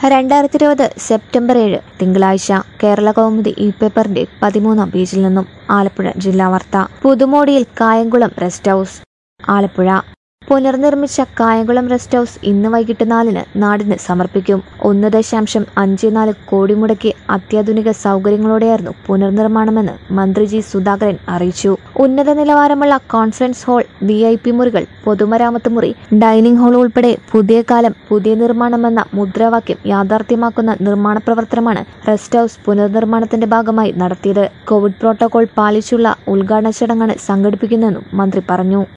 രണ്ടായിരത്തി ഇരുപത് സെപ്റ്റംബർ ഏഴ് തിങ്കളാഴ്ച കേരള കൗമുദി ഇ പേപ്പറിന്റെ പതിമൂന്നാം പേജിൽ നിന്നും ആലപ്പുഴ ജില്ലാ വാർത്ത പുതുമോടിയിൽ കായംകുളം റെസ്റ്റ് ഹൗസ് ആലപ്പുഴ പുനർനിർമ്മിച്ച കായംകുളം റെസ്റ്റ് ഹൗസ് ഇന്ന് വൈകിട്ട് നാലിന് നാടിന് സമർപ്പിക്കും ഒന്ന് ദശാംശം അഞ്ച് നാല് കോടി മുടക്കി അത്യാധുനിക സൗകര്യങ്ങളോടെയായിരുന്നു പുനർനിർമ്മാണമെന്ന് മന്ത്രി ജി സുധാകരൻ അറിയിച്ചു ഉന്നത നിലവാരമുള്ള conference hall V I P മുറികൾ പൊതുമരാമത്ത് മുറി ഡൈനിങ് ഹാൾ ഉൾപ്പെടെ പുതിയ കാലം പുതിയ നിർമ്മാണമെന്ന മുദ്രാവാക്യം യാഥാർത്ഥ്യമാക്കുന്ന നിർമ്മാണ പ്രവർത്തനമാണ് റെസ്റ്റ് ഹൗസ് പുനർനിർമ്മാണത്തിന്റെ ഭാഗമായി നടത്തിയത് കോവിഡ് പ്രോട്ടോകോൾ പാലിച്ചുള്ള ഉദ്ഘാടന ചടങ്ങാണ് സംഘടിപ്പിക്കുന്നതെന്നും മന്ത്രി പറഞ്ഞു